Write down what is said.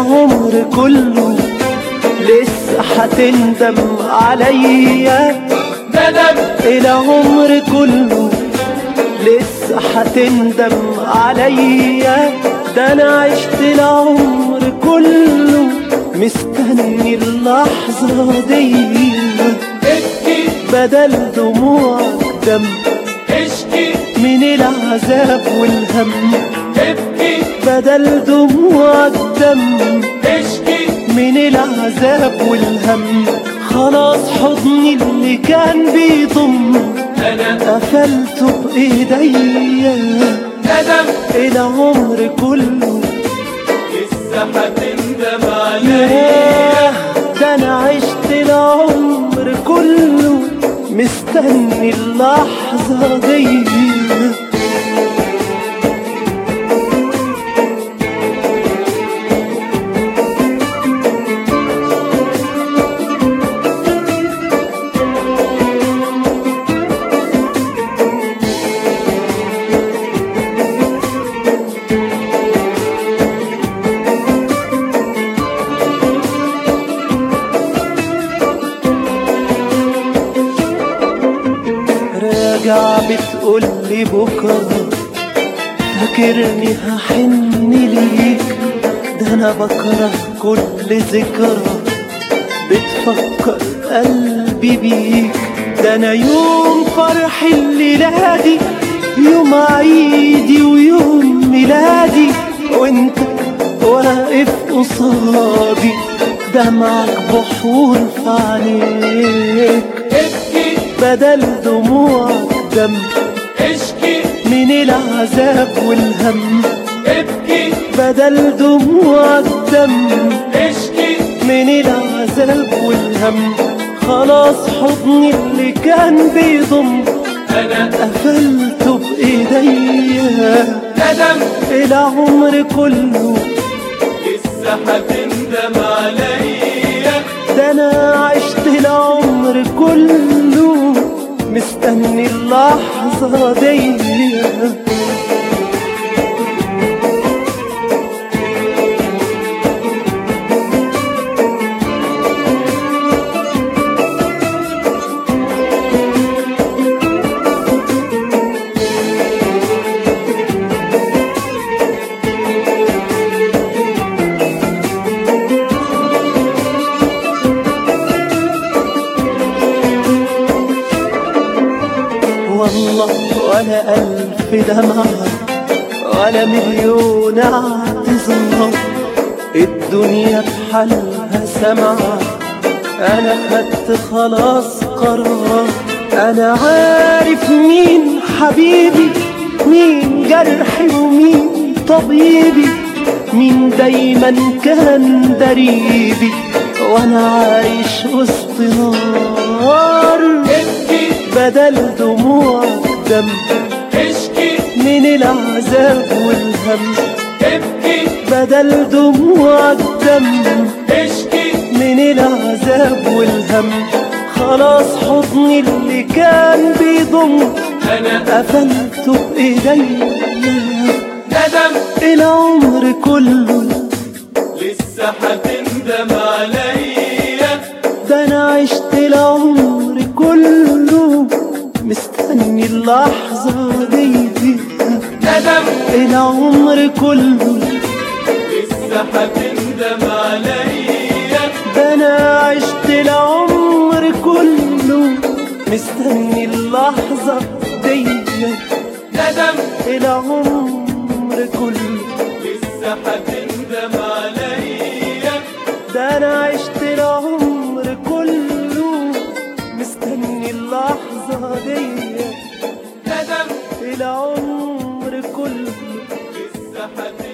العمر كله لسه هتندم عليا ندم العمر كله لسه هتندم عليا ده انا عشت العمر كله مستني اللحظة دي ابكي بدل دموعك دم اشكي من العذاب والهم ابكي بدل دموعك دم اشكي من العذاب والهم خلاص حضني اللي كان بيضم انا قفلته بإيديا ندم العمر كله لسه هتندم عليا ياه ده أنا عشت العمر كله مستني اللحظة دي راجع بتقولي بكرة فاكرني هحن ليك ده انا بكره كل ذكرى بتفكر قلبي بيك ده انا يوم فرح الليلة دي يوم عيدي ويوم ميلادي وانت واقف قصادي دمعك بحور في عينيك ابكي بدل دموعك دم اشكي من العذاب والهم ابكي بدل دموعك دم اشكي من العذاب والهم خلاص حضني اللي كان بيضم انا قفلته بإيديا ندم العمر كله لسه هتندم عليا ده انا عشت العمر كله مستني اللحظة دي والله ولا ألف دمعة ولا مليون اعتذار الدنيا بحالها سمعة أنا خدت خلاص قرار أنا عارف مين حبيبي مين جرحي ومين طبيبي مين دايما كان دريبي وأنا عايش وسط نار ابكي بدل دموع دم اشكي من العذاب والهم ابكي بدل دموع دم اشكي من العذاب والهم خلاص حضني اللي كان بيضم انا قفلته بإيديا ندم العمر كله لسه هتندم عليا ده أنا عشت العمر كله مستني اللحظة دي ندم العمر كله لسه هتندم عليا ده انا عشت العمر كله مستني اللحظة دي ندم العمر كله لسه هتندم عليا ده انا عشت العمر كله مستني اللحظة دي ندم العمر كله لسه هتندم